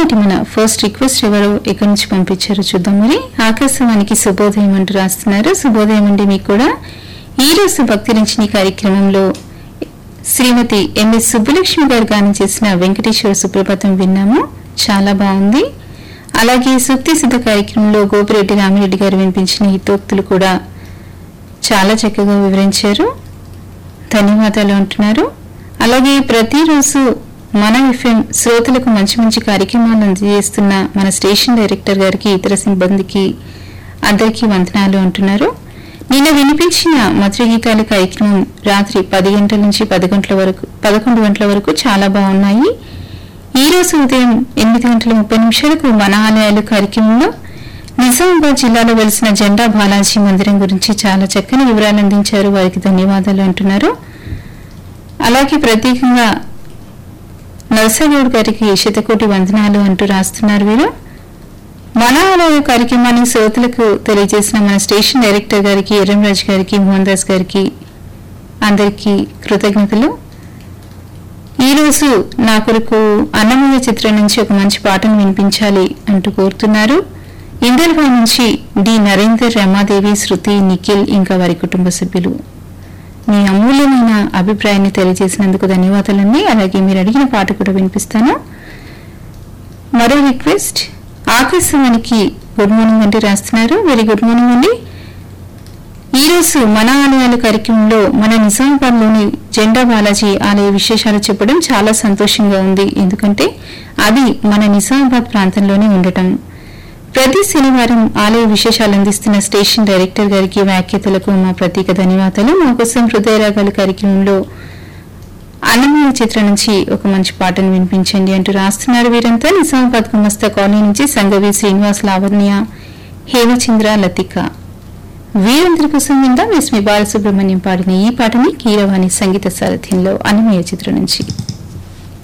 ఈనాటి మన first request ఎవరు ఎక్కడి నుంచి పంపించారో చూద్దాం మరి ఆకాశవాణికి శుభోదయం అంటూ రాస్తున్నారు శుభోదయం అండి మీకు కూడా ఈ రోజు భక్తి నుంచి కార్యక్రమంలో శ్రీమతి ఎంఎస్ సుబ్బలక్ష్మి గారు గానం చేసిన వెంకటేశ్వర సుప్రభాతం విన్నాము చాలా బాగుంది అలాగే సూక్తి సిద్ధ కార్యక్రమంలో గోపిరెడ్డి రామిరెడ్డి గారు వినిపించిన హితోక్తులు కూడా చాలా చక్కగా వివరించారు ధన్యవాదాలు అంటున్నారు అలాగే ప్రతిరోజు మన ఎఫ్ఎం శ్రోతలకు మంచి మంచి కార్యక్రమాలు అందజేస్తున్న మన స్టేషన్ డైరెక్టర్ గారికి ఇతర సిబ్బందికి అందరికీ వందనాలు అంటున్నారు నిన్న వినిపించిన మధుర గీతాల కార్యక్రమం రాత్రి పది గంటల నుంచి పది గంటల వరకు పదకొండు గంటల వరకు చాలా బాగున్నాయి ఈ రోజు ఉదయం ఎనిమిది గంటల ముప్పై నిమిషాలకు మన ఆలయాలు కార్యక్రమంలో నిజామాబాద్ జిల్లాలో వెలిసిన జెండా బాలాజీ మందిరం గురించి చాలా చక్కని వివరాలు అందించారు వారికి ధన్యవాదాలు అంటున్నారు అలాగే ప్రత్యేకంగా నరసగౌడ్ గారికి శతకోటి వందనాలు అంటూ రాస్తున్నారు వీరు మన ఆలయ కార్యక్రమాన్ని శ్రోతలకు తెలియజేసిన మన స్టేషన్ డైరెక్టర్ గారికి ఎర్రంరాజు గారికి మోహన్ దాస్ గారికి అందరికీ కృతజ్ఞతలు ఈ రోజు నా కొరకు అన్నమయ్య చిత్రం నుంచి ఒక మంచి పాటను వినిపించాలి అంటూ కోరుతున్నారు ఇందల్వా నుంచి డి నరేందర్ రమాదేవి శృతి నిఖిల్ ఇంకా వారి కుటుంబ సభ్యులు మీ అమూల్యమైన అభిప్రాయాన్ని తెలియజేసినందుకు ధన్యవాదాలండి అలాగే మీరు అడిగిన పాట కూడా వినిపిస్తాను మరో రిక్వెస్ట్ ఆకాశవాణికి గుడ్ మార్నింగ్ అంటే రాస్తున్నారు వెరీ గుడ్ మార్నింగ్ అండి ఈ రోజు మన ఆలయాల కార్యక్రమంలో మన నిజామాబాద్లోని జెండా బాలాజీ ఆలయ విశేషాలు చెప్పడం చాలా సంతోషంగా ఉంది ఎందుకంటే అది మన నిజామాబాద్ ప్రాంతంలోనే ఉండటం ప్రతి శనివారం ఆలయ విశేషాలు అందిస్తున్న స్టేషన్ డైరెక్టర్ గారికి వ్యాఖ్యతలకు మా ప్రత్యేక ధన్యవాదాలు మా కోసం హృదయరాగాల కార్యక్రమంలో అన్నమయ్య చిత్రం నుంచి ఒక మంచి పాటను వినిపించండి అంటూ రాస్తున్నారు వీరంతా నిజామాబాద్ గుమస్తా కాలనీ నుంచి సంగవి శ్రీనివాస్ లావణ్య హేమచంద్ర లతిక వీరందరి కోసం విందాం ఎస్మి బాలసుబ్రహ్మణ్యం పాడిన ఈ పాటని కీరవాణి సంగీత సారథ్యంలో అన్నమయ్య చిత్రం నుంచి